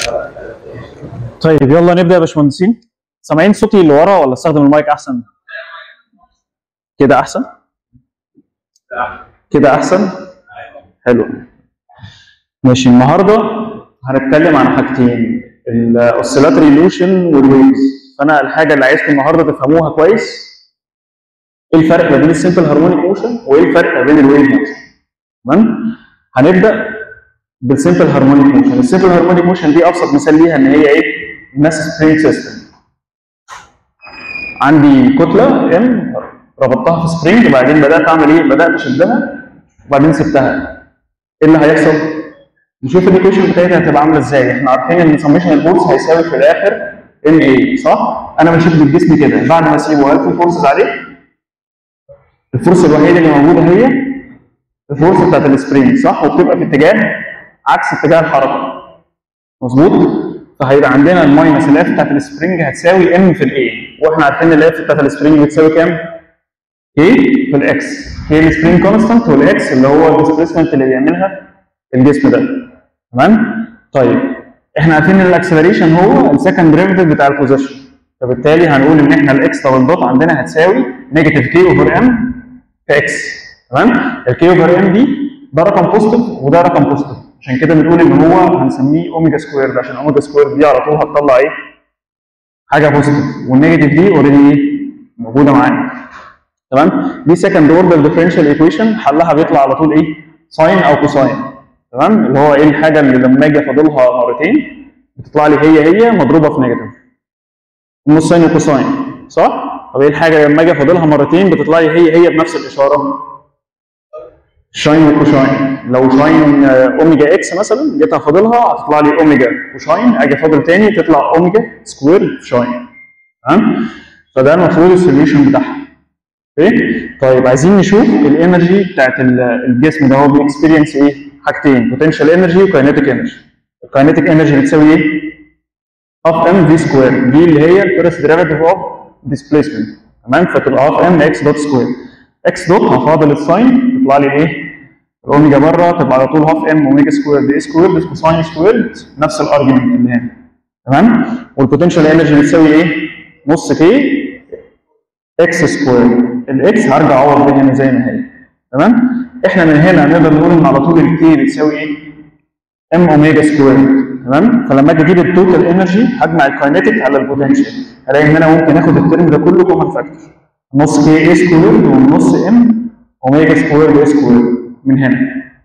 طيب يلا نبدا يا باشمهندسين سامعين صوتي اللي ورا ولا استخدم المايك احسن كده احسن كده احسن حلو ماشي النهارده هنتكلم عن حاجتين الاوسيلاتري لوشن والويفز فانا الحاجه اللي عايزكم النهارده تفهموها كويس ايه الفرق ما بين السمبل هارمونيك موشن وايه الفرق ما بين الويف موشن تمام هنبدا بالسمبل هارمونيك موشن السمبل هارمونيك موشن دي ابسط مثال ليها ان هي ايه ماس سبرينج سيستم عندي كتله ام ربطتها في سبرينج وبعدين بدات اعمل ايه بدات اشدها وبعدين سبتها ايه اللي هيحصل نشوف الايكويشن بتاعتها هتبقى عامله ازاي احنا عارفين ان سميشن الفورس هيساوي في الاخر ام اي صح انا بشد الجسم كده بعد ما اسيبه هل في فورسز عليه الفرصه الوحيده اللي موجوده هي الفرصه بتاعت السبرينج صح وبتبقى في اتجاه عكس اتجاه الحركه مظبوط فهيبقى عندنا الماينس الاف بتاعت السبرينج هتساوي ام في الاي واحنا عارفين الاف بتاعت السبرينج بتساوي كام؟ كي في الاكس كي السبرينج كونستانت والاكس اللي هو الديسبيسمنت اللي بيعملها الجسم ده تمام؟ طيب احنا عارفين ان الاكسلريشن هو السكند ديريفيتيف بتاع البوزيشن فبالتالي هنقول ان احنا الاكس دبل دوت عندنا هتساوي نيجاتيف كي اوفر ام في اكس تمام الكي اوفر ام دي ده رقم بوزيتيف وده رقم بوزيتيف عشان كده بنقول ان هو هنسميه اوميجا سكوير عشان اوميجا سكوير دي على طول هتطلع ايه؟ حاجه بوزيتيف والنيجاتيف دي اوريدي ايه؟ موجوده معانا تمام دي سكند اوردر ديفرنشال ايكويشن حلها بيطلع على طول ايه؟ ساين او كوساين تمام اللي هو ايه الحاجه اللي لما اجي افاضلها مرتين بتطلع لي هي هي مضروبه في نيجاتيف نص ساين وكوساين صح؟ طب ايه الحاجه لما اجي افاضلها مرتين بتطلع لي هي هي بنفس الاشاره شاين وكوشاين لو شاين اوميجا اكس مثلا جيت افاضلها هتطلع لي اوميجا كوشاين اجي افاضل تاني تطلع اوميجا سكوير شاين تمام فده المفروض السوليوشن بتاعها اوكي طيب عايزين نشوف الانرجي بتاعت الجسم ده هو بيكسبيرينس ايه حاجتين بوتنشال انرجي وكاينيتيك انرجي الكاينيتيك انرجي بتساوي ايه هاف ام في سكوير دي اللي هي الفيرست ديريفيتيف اوف ديسبيسمنت تمام فتبقى هاف ام اكس دوت سكوير اكس دوت هفاضل الساين تطلع لي ايه الاوميجا بره تبقى على طول هاف ام اوميجا سكوير دي سكوير دي كوساين سكوير نفس الارجيومنت اللي هنا تمام والبوتنشال انرجي بتساوي ايه نص كي اكس سكوير الاكس هرجع اعوض بيها هنا زي ما هي تمام احنا من هنا نقدر نقول ان على طول الكي بتساوي ايه ام اوميجا سكوير تمام فلما اجي اجيب التوتال انرجي هجمع الكاينيتيك على البوتنشال هلاقي ان انا ممكن اخد الترم ده كله كومن فاكتور نص كي اي سكوير ونص ام اوميجا سكوير دي سكوير من هنا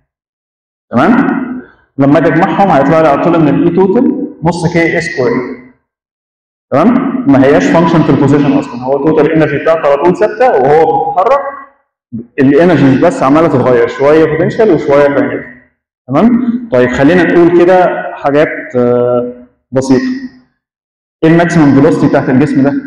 تمام لما اجي اجمعهم هيطلع لي على طول ان الاي توتال نص كي اي سكوير تمام ما هياش فانكشن في البوزيشن اصلا هو توتال انرجي بتاعته على طول ثابته وهو بيتحرك الانرجيز بس عماله تتغير شويه بوتنشال وشويه كاينيتيك تمام طيب خلينا نقول كده حاجات بسيطه ايه الماكسيمم فيلوسيتي بتاعت الجسم ده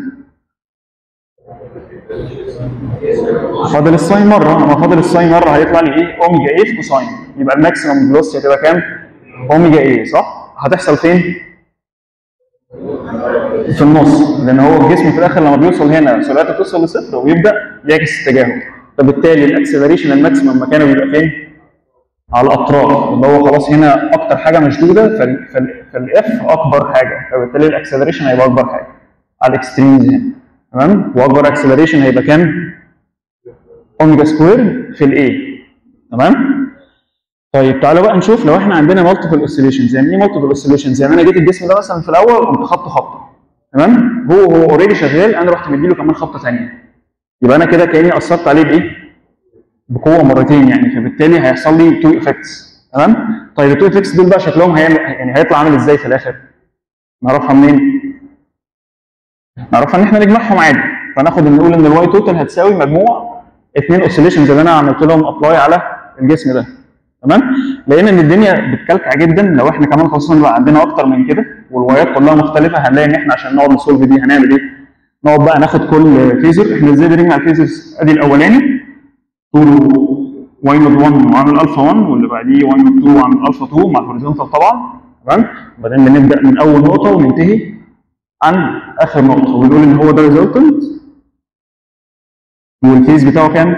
فاضل الساين مره لما فاضل الساين مره هيطلع لي ايه اوميجا ايه في كوساين يبقى الماكسيمم فيلوسيتي هتبقى كام اوميجا ايه صح هتحصل فين في النص لان هو الجسم في الاخر لما بيوصل هنا سرعته بتوصل لصفر ويبدا يعكس اتجاهه فبالتالي الاكسلريشن الماكسيمم مكانه بيبقى فين على الاطراف اللي هو خلاص هنا اكتر حاجه مشدوده فالاف اكبر حاجه فبالتالي الاكسلريشن هيبقى اكبر حاجه على الاكستريمز هنا تمام واكبر اكسلريشن هيبقى كام اوميجا سكوير في الاي تمام طيب تعالوا بقى نشوف لو احنا عندنا مالتيبل اوسيليشنز يعني ايه مالتيبل اوسيليشنز يعني انا جيت الجسم ده مثلا في الاول قمت خبطه خبطه تمام هو هو اوريدي شغال انا رحت مديله كمان خبطه ثانيه يبقى انا كده كاني اثرت عليه بايه بقوه مرتين يعني فبالتالي هيحصل لي تو افكتس تمام طيب التو افكتس دول بقى شكلهم هيعمل يعني هيطلع عامل ازاي في الاخر نعرفها منين نعرفها ان احنا نجمعهم عادي فناخد نقول ان الواي توتال هتساوي مجموع اثنين اوسيليشنز اللي انا عملت لهم ابلاي على الجسم ده تمام لان ان الدنيا بتكلكع جدا لو احنا كمان خصوصا بقى عندنا اكتر من كده والوايات كلها مختلفه هنلاقي ان احنا عشان نقعد نسولف دي هنعمل ايه؟ نقعد بقى ناخد كل فيزر احنا ازاي بنجمع الفيزرز ادي الاولاني طوله واي نوت 1 وعامل الفا 1 واللي بعديه واي نوت 2 وعامل الفا 2 مع الهوريزونتال طبعا تمام وبعدين بنبدا من اول نقطه وننتهي عن اخر نقطه وبنقول ان هو ده ريزلتنت والفيز بتاعه كام؟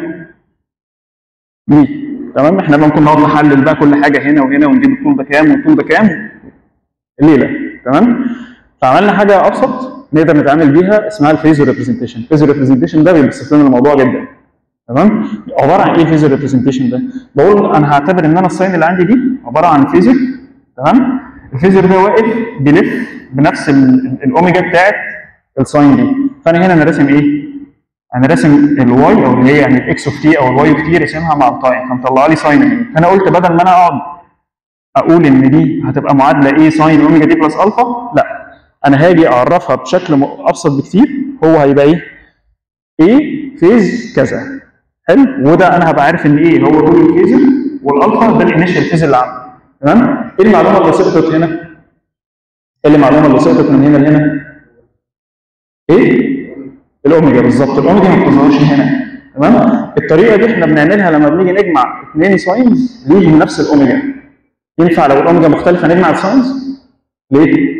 دي تمام احنا بقى ممكن نقعد نحلل بقى كل حاجه هنا وهنا ونجيب الطول ده كام والطول ده كام الليله تمام فعملنا حاجه ابسط نقدر نتعامل بيها اسمها الفيزور ريبريزنتيشن الفيزور ريبريزنتيشن ده بيبسط لنا الموضوع جدا تمام عباره عن ايه الفيزور ريبريزنتيشن ده بقول انا هعتبر ان انا الساين اللي عندي دي عباره عن فيزور تمام الفيزور ده واقف بيلف بنفس ال- ال- الاوميجا بتاعت الساين دي فانا هنا انا راسم ايه انا راسم الواي او اللي هي يعني الاكس اوف تي او الواي اوف تي راسمها مع التايم فمطلع لي ساين اهي فانا قلت بدل ما انا اقعد اقول ان دي هتبقى معادله ايه ساين اوميجا دي بلس الفا لا انا هاجي اعرفها بشكل م- ابسط بكتير هو هيبقى ايه ايه فيز كذا حلو وده انا هبقى عارف ان ايه هو طول الفيزر والالفا ده الانيشال فيز اللي عندي تمام ايه المعلومه اللي سقطت هنا ايه المعلومه اللي سقطت من هنا لهنا ايه الاوميجا بالظبط الاوميجا ما بتظهرش هنا تمام الطريقه دي احنا بنعملها لما بنيجي نجمع اثنين ساينز ليهم نفس الاوميجا ينفع لو الاوميجا مختلفه نجمع الساينز ليه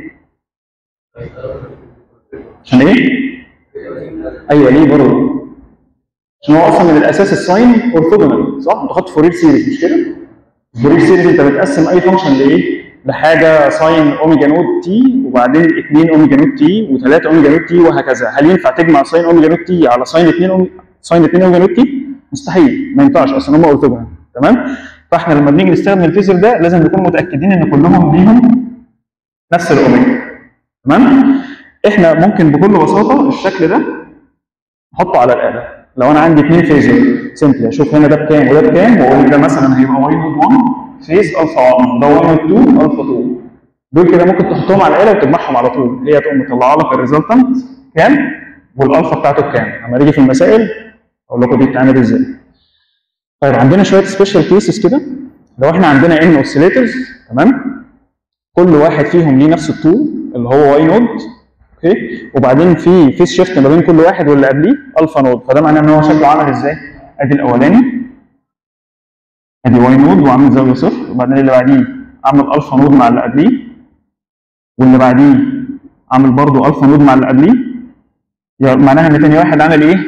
عشان ايه ايوه ليه برضه عشان هو اصلا من الاساس الساين اورثوجونال صح؟ انت خدت فورير سيريز مش كده؟ فورير سيريز انت بتقسم اي فانكشن لايه؟ لحاجه ساين اوميجا نوت تي وبعدين 2 اوميجا نوت تي و3 اوميجا نوت تي وهكذا، هل ينفع تجمع ساين اوميجا نوت تي على ساين 2 أومي... ساين 2 اوميجا نوت تي؟ مستحيل ما ينفعش اصلا هم اورثوجونال تمام؟ فاحنا لما بنيجي نستخدم الفيزر ده لازم نكون متاكدين ان كلهم ليهم نفس الاوميجا تمام؟ احنا ممكن بكل بساطه الشكل ده نحطه على الاله لو انا عندي اثنين فيزر سمبلي اشوف هنا ده بكام وده بكام واقول ده مثلا هيبقى واي نود 1 فيز الفا 1 ده واي نود 2 الفا 2 دول كده ممكن تحطهم على الاله وتجمعهم على طول هي تقوم مطلعه لك الريزلتنت كام والالفا بتاعته بكام لما نيجي في المسائل اقول لكم دي بتتعمل ازاي طيب عندنا شويه سبيشال كيسز كده لو احنا عندنا ان اوسيليترز تمام كل واحد فيهم ليه نفس الطول اللي هو واي نود اوكي وبعدين في فيس شيفت ما بين كل واحد واللي قبليه الفا نود فده معناه ان هو شكله عامل ازاي؟ ادي الاولاني ادي واي نود وعامل زاويه صفر وبعدين اللي بعديه عامل الفا نود مع اللي قبليه واللي بعديه عامل برضه الفا نود مع اللي قبليه يعني معناها ان تاني واحد عامل ايه؟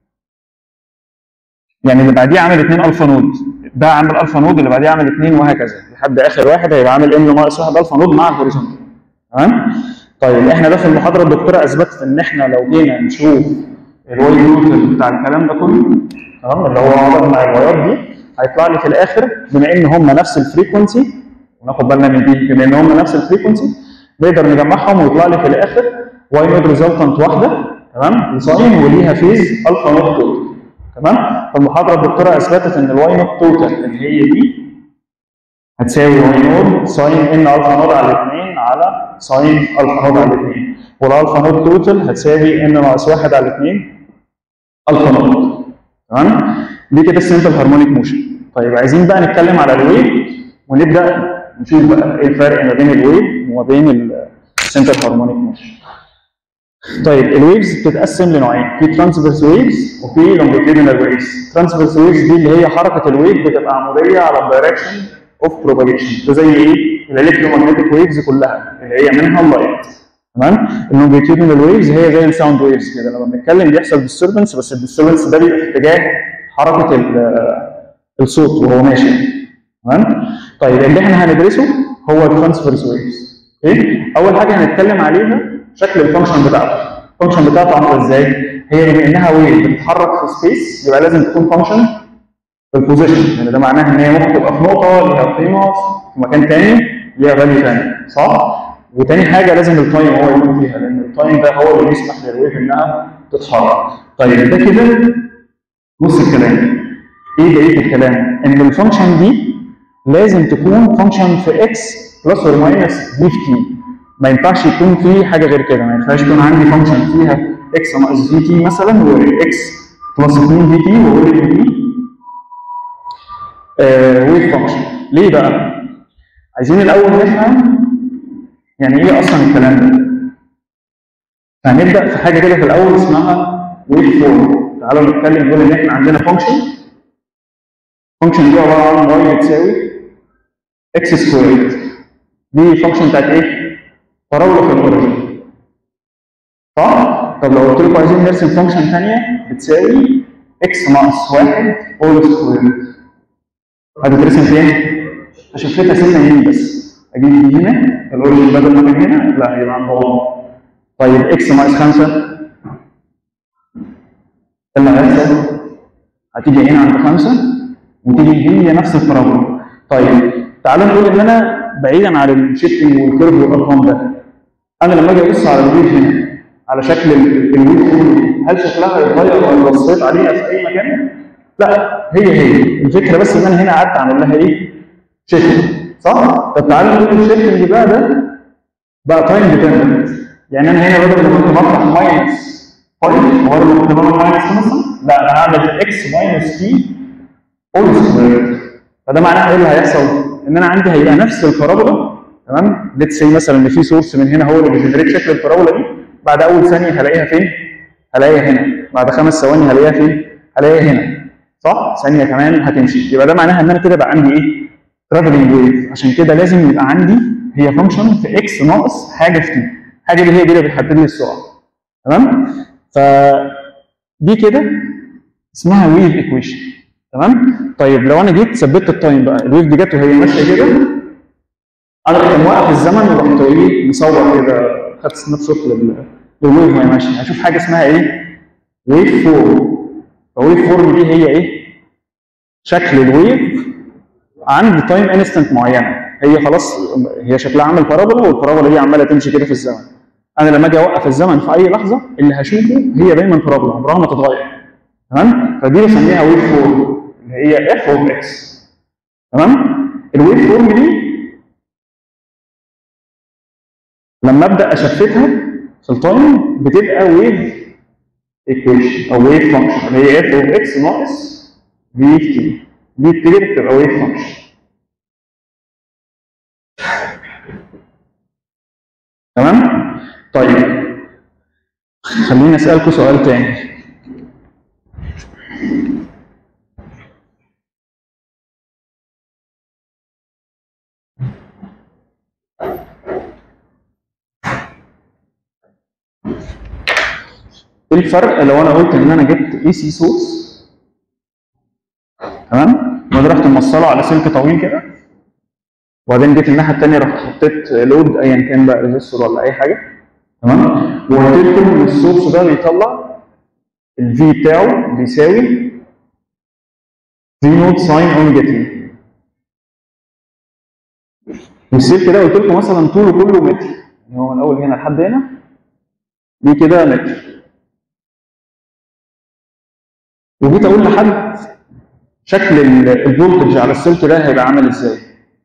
يعني اللي بعديه عامل اثنين الفا نود ده عامل الفا نود اللي بعديه عامل اثنين وهكذا لحد اخر واحد هيبقى عامل ام ناقص واحد الفا نود مع الهوريزونتال تمام؟ طيب احنا ده في المحاضره الدكتوره اثبتت ان احنا لو جينا نشوف الواي نوتل بتاع الكلام ده كله تمام اللي هو عباره مع الوايات دي هيطلع لي في الاخر بما ان هم نفس الفريكونسي وناخد بالنا من دي بما ان هم نفس الفريكونسي نقدر نجمعهم ويطلع لي في الاخر واي نوت ريزلتنت واحده تمام وساين وليها فيز الفا نوت توتال تمام فالمحاضره الدكتوره اثبتت ان الواي نوت توتال اللي هي دي هتساوي واي نود ساين ان الفا نود على 2 على ساين الفا نود على 2 والالفا نود توتال هتساوي ان ناقص 1 على 2 الفا نود تمام دي كده السنترال هارمونيك موشن طيب عايزين بقى نتكلم على الويف ونبدا نشوف بقى ايه الفرق ما بين الويف وما بين السنترال هارمونيك موشن طيب الويفز بتتقسم لنوعين في ترانسفيرس ويفز وفي لونجيتيودينال ويفز ترانسفيرس ويفز دي اللي هي حركه الويف بتبقى عموديه على الدايركشن اوف بروباجيشن ده زي ايه؟ الالكترومagnetic ويفز كلها اللي هي منها اللايت تمام؟ اللونجيتيودينال ويفز هي زي الساوند ويفز كده لما بنتكلم بيحصل ديستربنس بس الديستربنس ده بيبقى في اتجاه حركه ال- الصوت وهو ماشي تمام؟ طيب اللي احنا هندرسه هو الترانسفيرس ويفز اوكي؟ اول حاجه هنتكلم عليها شكل الفانكشن بتاعته الفانكشن بتاعته عامله ازاي؟ هي بما انها ويف بتتحرك في سبيس يبقى لازم تكون فانكشن في البوزيشن يعني ده معناه ان هي ممكن تبقى في نقطه ليها قيمه في مكان تاني ليها فاليو تاني صح؟ وتاني حاجه لازم التايم هو يكون فيها لان التايم ده هو اللي بيسمح للويف انها تتحرك. طيب ده كده نص الكلام. ايه بقيه الكلام؟ ان الفانكشن دي لازم تكون فانكشن في اكس بلس اور ماينس بي في تي. ما ينفعش يكون في حاجه غير كده، ما ينفعش يكون عندي فانكشن فيها اكس ناقص في تي مثلا واكس بلس 2 في تي واقول ان دي ويف فانكشن ليه بقى؟ عايزين الاول نفهم يعني ايه اصلا الكلام ده؟ فهنبدا في حاجه كده في الاول اسمها ويف فورم تعالوا نتكلم نقول ان احنا عندنا فانكشن فانكشن دي عباره عن واي بتساوي اكس سكويرد دي فانكشن بتاعت ايه؟ فراوله في الاوريجن صح؟ طب لو قلت لكم عايزين نرسم فانكشن ثانيه بتساوي اكس ناقص 1 اول سكويرد هتترسم فين؟ هشفتها سنه يمين بس اجيب دي هنا الاوريجن بدل ما كان هنا لا هيبقى عند 1 طيب اكس ناقص 5 اللي هيحصل هتيجي هنا عند 5 وتيجي هي نفس البارابولا طيب تعالى نقول ان انا بعيدا عن الشيفتنج والكيرف والارقام ده انا لما اجي ابص على الويف هنا على شكل ال- الويف كله هل شكلها هيتغير لو بصيت عليها في اي مكان؟ لا هي هي الفكره بس ان انا هنا قعدت اعمل لها ايه؟ شيفتنج صح؟ طب تعالى نقول الشيفتنج بقى ده بقى تايم ديبندنت يعني انا هنا بدل ما كنت بطرح ماينس 5 وبرضه كنت بعمل ماينس 5 لا انا هعمل اكس ماينس تي اول سكوير فده معناه ايه اللي هيحصل؟ ان انا عندي هيبقى نفس البارابولا تمام؟ ليتس سي مثلا ان في سورس من هنا هو اللي بيجنريت شكل البارابولا دي بعد اول ثانيه هلاقيها فين؟ هلاقيها هنا بعد خمس ثواني هلاقيها فين؟ هلاقيها هنا صح؟ ثانيه كمان هتمشي يبقى ده معناها ان انا كده بقى عندي ايه؟ ترافلنج ويف عشان كده لازم يبقى عندي هي فانكشن في اكس ناقص حاجه في تي حاجه دي هي دي اللي بتحدد لي السرعه تمام؟ ف دي كده اسمها ويف ايكويشن تمام؟ طيب لو انا جيت ثبت التايم بقى الويف دي جت وهي ماشيه كده انا كنت موقف الزمن ورحت ايه مصور كده خدت سناب شوت لل- للويف وهي ماشيه هشوف حاجه اسمها ايه؟ ويف فورم فويف فورم دي هي ايه؟ شكل الويف عند تايم انستنت معينه هي خلاص هي شكلها عامل بارابولا والبارابولا دي عماله تمشي كده في الزمن انا لما اجي اوقف الزمن في اي لحظه اللي هشوفه هي دايما بارابولا عمرها ما تتغير تمام فدي بسميها ويف فورم اللي هي اف اوف اكس تمام الويف فورم دي لما ابدا اشفتها في التايم بتبقى ويف ايكويشن او ويف فانكشن اللي هي اف اوف اكس ناقص في تي دي بتبقى بتبقى ويف فانكشن تمام طيب خليني اسالكم سؤال تاني ايه الفرق لو انا قلت ان انا جبت اي سي سورس تمام وانا رحت موصله على سلك طويل كده وبعدين جيت الناحيه الثانيه رحت حطيت لود ايا كان بقى ريزستور ولا اي حاجه تمام وقلت لكم ان السورس ده بيطلع الفي بتاعه بيساوي في نوت ساين اوميجا تي والسلك ده قلت لكم مثلا طوله كله متر يعني هو من اول هنا لحد هنا دي كده متر وجيت اقول لحد شكل ال- الفولتج على السلك ده هيبقى عامل ازاي؟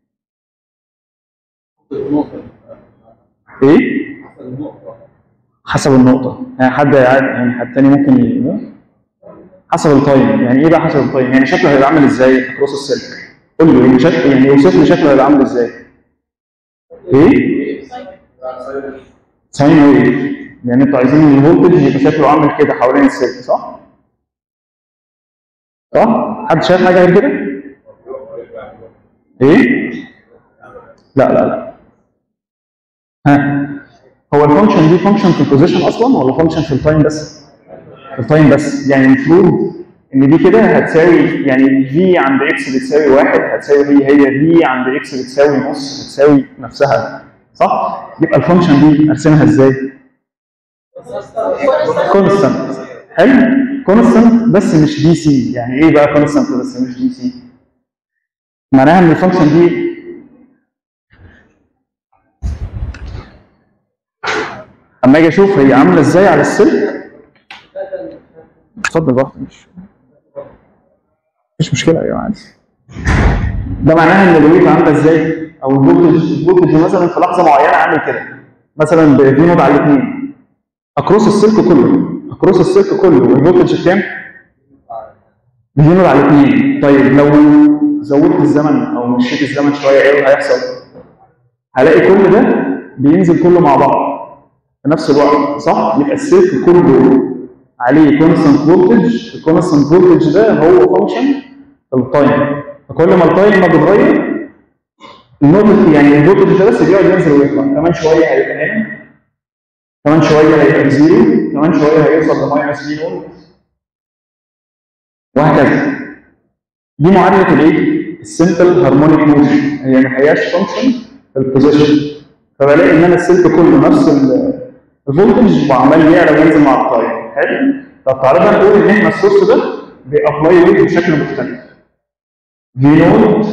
ايه؟ حسب النقطة يعني حد يعاد- يعني حد تاني ممكن ي- حسب التايم يعني ايه بقى حسب التايم؟ يعني شكله هيبقى عامل ازاي اكروس السلك؟ قول له يعني شكل يعني اوصف لي شكله هيبقى عامل ازاي؟ ايه؟ ساين ويف يعني انتوا عايزين الفولتج يبقى شكله عامل كده حوالين السلك صح؟ صح؟ حد شايف حاجة غير كده؟ ايه؟ لا لا لا ها هو الفانكشن دي فانكشن في البوزيشن اصلا ولا فانكشن في التايم بس؟ في التايم بس يعني المفروض ان دي كده هتساوي يعني في عند اكس بتساوي واحد هتساوي هي هي في عند اكس بتساوي نص بتساوي نفسها صح؟ يبقى الفانكشن دي ارسمها ازاي؟ كونستانت حلو؟ كونستانت بس مش دي سي يعني ايه بقى كونستانت بس مش دي سي؟ معناها ان الفانكشن دي اما اجي اشوف هي عامله ازاي على السلك اتفضل براحتك مش مش مشكله يا جماعه عادي. ده معناها ان الويف عامله ازاي او الفولتج الفولتج مثلا في لحظه معينه عامل كده مثلا في نود على الاثنين اكروس السلك كله اكروس السلك كله الفولتج كام؟ في نود على الاثنين طيب لو زودت الزمن او مشيت الزمن شويه ايه اللي هيحصل؟ هلاقي كل ده بينزل كله مع بعض في نفس الوقت صح؟ يبقى السلك كله عليه كونستنت فولتج الكونستنت فولتج ده هو فانكشن التايم فكل ما التايم ما بيتغير النقطة يعني الفولتج ده بس بيقعد ينزل ويطلع كمان شوية هيبقى هنا كمان شوية هيبقى بزيرو كمان شوية هيوصل لماينس في نود وهكذا دي معادلة الايه؟ السمبل هارمونيك موشن هي ما هياش فانكشن البوزيشن فبلاقي ان انا السلك كله نفس ال- الفولتج وعمال يعلى وينزل مع التايم حلو طب تعالى بقى نقول ان احنا السورس ده بيابلاي ويت بشكل مختلف في نود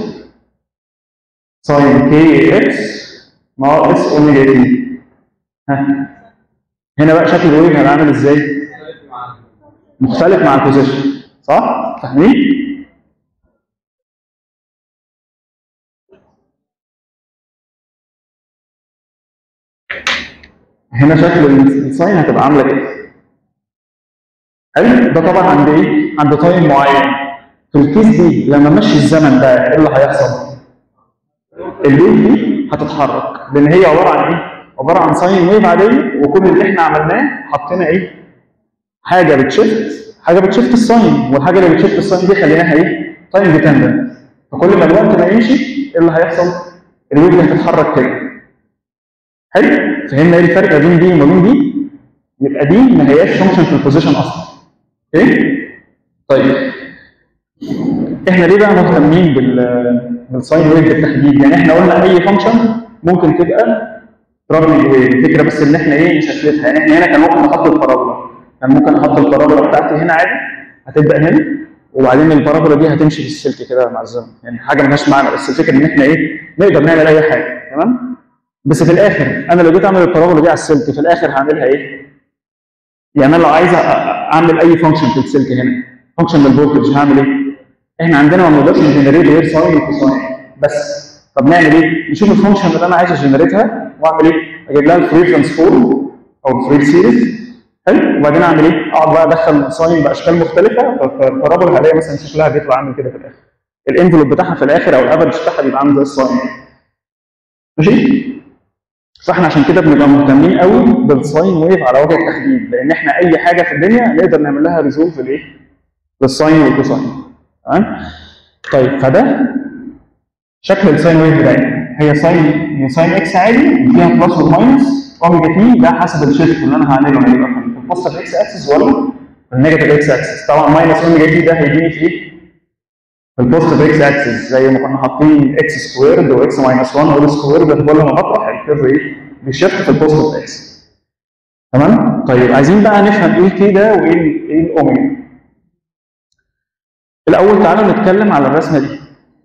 ساين كي اكس ناقص اوميجا تي ها هنا بقى شكل الويف هيبقى عامل ازاي؟ مختلف مع البوزيشن صح؟ فاهمين؟ هنا شكل الساين هتبقى عامله كده حلو ده طبعا عند ايه؟ عند تايم معين في الكيس دي لما امشي الزمن ده ايه اللي هيحصل؟ الويف دي هتتحرك لان هي عباره عن ايه؟ عباره عن ساين ويف عاديه وكل اللي احنا عملناه حطينا ايه؟ حاجه بتشفت حاجه بتشفت الساين والحاجه اللي بتشفت الساين دي خليناها ايه؟ تايم ديبندنت فكل ما الوقت ما يمشي ايه اللي هيحصل؟ الويف دي هتتحرك كده حلو؟ فهمنا ايه الفرق ما بين دي وما بين دي؟ يبقى دي ما هياش فانكشن في البوزيشن اصلا اوكي؟ طيب احنا ليه بقى مهتمين بال بالساين ويف بالتحديد؟ يعني احنا قلنا اي فانكشن ممكن تبقى ترابلنج ويف الفكره بس ان احنا ايه نشكلتها يعني احنا هنا كان ممكن نحط البارابولا كان ممكن احط البارابولا بتاعتي هنا عادي هتبدا هنا وبعدين البارابولا دي هتمشي في السلك كده مع الزمن يعني حاجه مالهاش معنى بس الفكره ان احنا ايه نقدر نعمل اي حاجه تمام بس في الاخر انا لو جيت اعمل البارابولا دي على السلك في الاخر هعملها ايه؟ يعني انا لو عايز أ- اعمل اي فانكشن في السلك هنا فانكشن للفولتج هعمل ايه؟ احنا عندنا ما بنقدرش نجنريت غير ساين وكوساين بس طب نعمل ايه؟ نشوف الفانكشن اللي انا عايز اجنريتها واعمل ايه؟ اجيب لها الفري ترانسفورم او الفري سيريز حلو وبعدين اعمل ايه؟ اقعد بقى ادخل ساين باشكال مختلفه فالبارابولا هلاقي مثلا شكلها بيطلع عامل كده في الاخر الانفلوب بتاعها في الاخر او الافرج بتاعها بيبقى عامل زي الساين ماشي؟ فاحنا عشان كده بنبقى مهتمين قوي بالساين ويف على وجه التحديد لان احنا اي حاجه في الدنيا نقدر نعمل لها ريزولف لايه؟ للساين والكوساين تمام؟ طيب فده شكل الساين ويف بتاعتنا هي ساين هي ساين اكس عادي فيها بلس وماينس اوميجا تي ده حسب الشيفت اللي انا هعمله هيبقى في البوزيتيف اكس اكسس ولا النيجاتيف اكس اكسس طبعا ماينس اوميجا تي ده هيديني في ايه؟ في البوزيتيف اكس اكسس زي ما كنا حاطين اكس سكويرد واكس ماينس 1 هول سكويرد كل ما بطرح هيكتب ايه؟ بيشفت في البوزيتيف اكس تمام؟ طيب عايزين بقى نفهم ايه الكي ده وايه ال- ايه الاوميجا الاول تعالوا نتكلم على الرسمه دي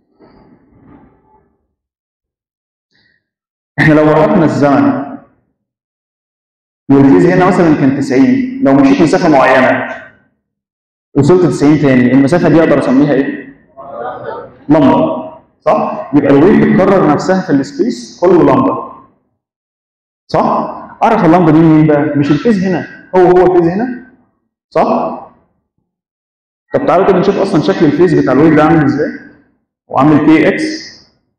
احنا لو وقفنا الزمن والفيز هنا مثلا كان 90 لو مشيت مسافه معينه وصلت 90 تاني المسافه دي اقدر اسميها ايه؟ لمبه صح؟ يبقى الويف بتكرر نفسها في السبيس كل لمبه صح؟ اعرف اللمبه دي منين بقى؟ مش الفيز هنا هو هو الفيز هنا صح؟ طب تعالوا كده نشوف اصلا شكل الفيز بتاع الويف ده عامل ازاي وعامل كي اكس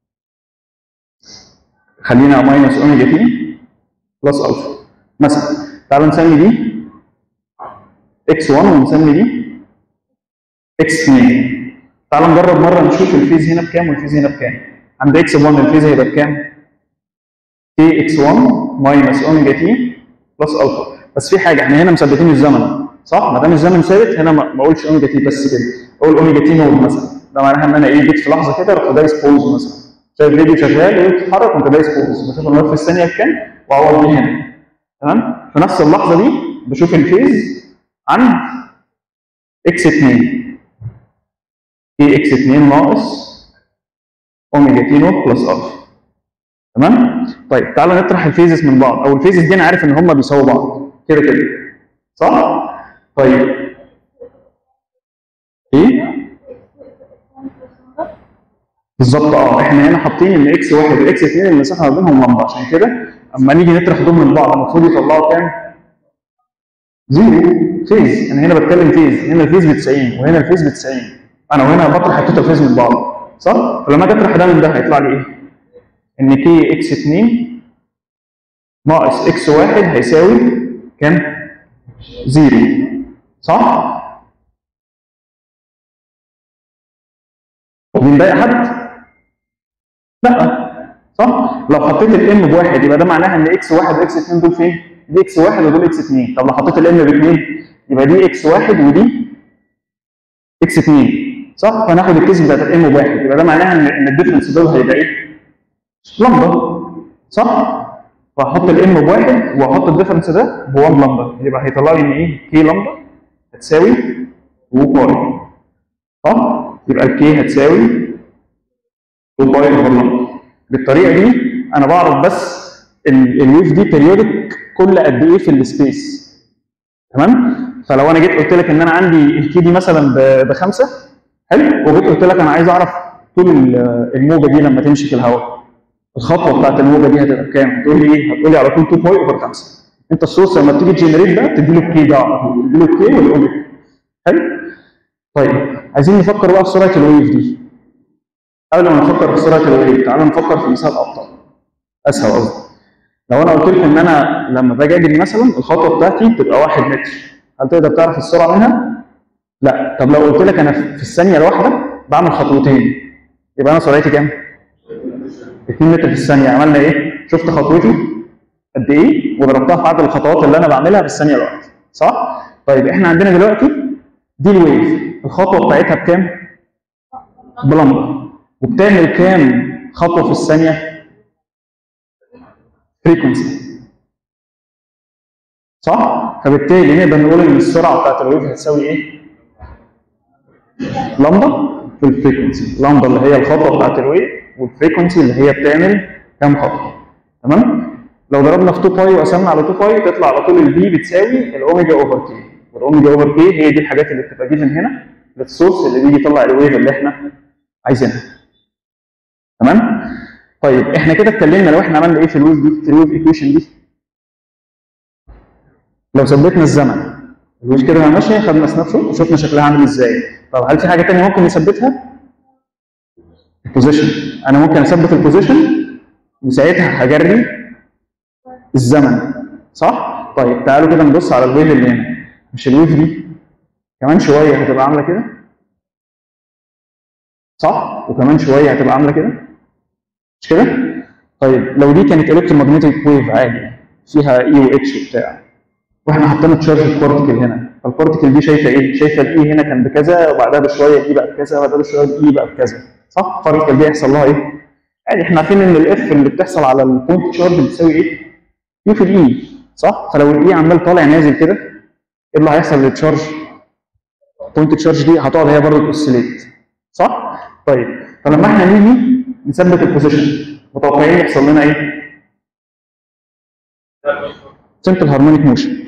خلينا ماينس اوميجا تي بلس الفا مثلا تعالوا نسمي دي اكس 1 ونسمي دي اكس 2 تعالوا نجرب مره نشوف الفيز هنا بكام والفيز هنا بكام عند اكس 1 الفيز هيبقى بكام؟ كي اكس 1 ماينس اوميجا تي بلس الفا بس في حاجه احنا هنا مثبتين الزمن صح؟ ما دام الزمن ثابت هنا ما ما اقولش اوميجا تي بس كده اقول اوميجا تي نود مثلا ده معناها ان انا ايه جيت في لحظه كده رحت دايس بوز مثلا شايف الفيديو شغال ايه بتتحرك وانت دايس بوز بشوف الوقت في الثانيه بكام واعوض بيه هنا تمام؟ في نفس اللحظه دي بشوف الفيز عند اكس 2 كي اكس 2 ناقص اوميجا تي نوت بلس الفا تمام؟ طيب تعالى نطرح الفيزز من بعض او الفيزز دي انا عارف ان هم بيساووا بعض كده كده صح؟ طيب ايه؟ بالظبط اه احنا هنا حاطين ان اكس 1 واكس 2 المسافه ما بينهم لمبه عشان كده اما نيجي نطرح دول من بعض المفروض يطلعوا كام؟ زيرو فيز انا هنا بتكلم فيز هنا الفيز ب 90 وهنا الفيز ب 90 انا وهنا بطرح التوتال فيز من بعض صح؟ فلما اجي اطرح ده من ده هيطلع لي ايه؟ ان كي اكس 2 ناقص اكس 1 هيساوي كام؟ زيرو صح؟ وبنضايق حد؟ لا صح؟ لو حطيت الام بواحد يبقى ده معناها ان اكس 1 واكس 2 دول فين؟ دي اكس 1 ودول اكس 2 طب لو حطيت الام باثنين يبقى دي اكس 1 ودي اكس 2 صح؟ فناخد الكيس بتاعت الام بواحد يبقى ده معناها ان ان الديفرنس دول هيبقى ايه؟ لمبه صح؟ فهحط الام بواحد واحط الديفرنس ده ب 1 لمبه يبقى هيطلع لي ان ايه؟ كي لمبه هتساوي 2 باي صح؟ يبقى الكي هتساوي 2 باي اوفر لمبه بالطريقه دي انا بعرف بس ال- الويف دي بيريودك كل قد ايه في السبيس تمام؟ فلو انا جيت قلت لك ان انا عندي الكي دي مثلا ب- بخمسه حلو وجيت قلت لك انا عايز اعرف طول ال- الموجه دي لما تمشي في الهواء الخطوه بتاعت الموجه دي هتبقى بكام؟ هتقول لي ايه؟ هتقول لي على طول 2 باي اوفر 5 انت السورس لما بتيجي تجنريت ده بتدي له الكي ده على طول تدي له الكي والاوميجا حلو؟ طيب عايزين نفكر بقى في سرعه الويف دي قبل ما نفكر في سرعه الويف تعالوا نفكر في مثال ابطا اسهل قصدي لو انا قلت لك ان انا لما باجي اجري مثلا الخطوه بتاعتي بتبقى 1 متر هل تقدر تعرف السرعه منها؟ لا طب لو قلت لك انا في الثانيه الواحده بعمل خطوتين يبقى انا سرعتي كام؟ 2 متر في الثانيه عملنا ايه؟ شفت خطوتي قد ايه وضربتها في عدد الخطوات اللي انا بعملها في الثانيه الواحده صح؟ طيب احنا عندنا دلوقتي دي الويف الخطوه بتاعتها بكام؟ بلمبه وبتعمل كام خطوه في الثانيه؟ فريكونسي صح؟ فبالتالي نقدر نقول ان السرعه بتاعت الويف هتساوي ايه؟ لمبه في الفريكونسي لمبه اللي هي الخطوه بتاعت الويف والفريكونسي اللي هي بتعمل كام خطوه تمام؟ لو ضربنا في 2 باي وقسمنا على 2 باي تطلع على طول البي بتساوي الاوميجا اوفر كي والاوميجا اوفر كي هي دي الحاجات اللي بتبقى جيفن هنا للسورس اللي بيجي يطلع الويف اللي احنا عايزينها تمام؟ طيب احنا كده اتكلمنا لو احنا عملنا ايه في الويف دي في الويف ايكويشن دي لو ثبتنا الزمن الويف كده ماشيه خدنا سناب شوت وشفنا شكلها عامل ازاي طب هل في حاجه ثانيه ممكن نثبتها؟ البوزيشن انا ممكن اثبت البوزيشن وساعتها هجري الزمن صح؟ طيب تعالوا كده نبص على الويف اللي هنا مش الويف دي كمان شويه هتبقى عامله كده صح؟ وكمان شويه هتبقى عامله كده مش كده؟ طيب لو دي كانت الكترومagnetic ويف عادي فيها اي و اتش وبتاع واحنا حطينا تشارج البارتكل هنا فالبارتكل دي شايفه ايه؟ شايفه الاي هنا كان بكذا وبعدها بشويه الاي بقى بكذا وبعدها بشويه الاي بقى بكذا صح؟ البارتكل دي هيحصل لها ايه؟ عادي احنا عارفين ان الاف اللي بتحصل على البوينت تشارج بتساوي ايه؟ يو في الاي صح؟ فلو الاي عمال طالع نازل كده ايه اللي هيحصل للتشارج؟ بوينت تشارج دي هتقعد هي برضه تأوسيليت صح؟ طيب فلما احنا نيجي نثبت البوزيشن متوقعين يحصل لنا ايه؟ سمبل هارمونيك موشن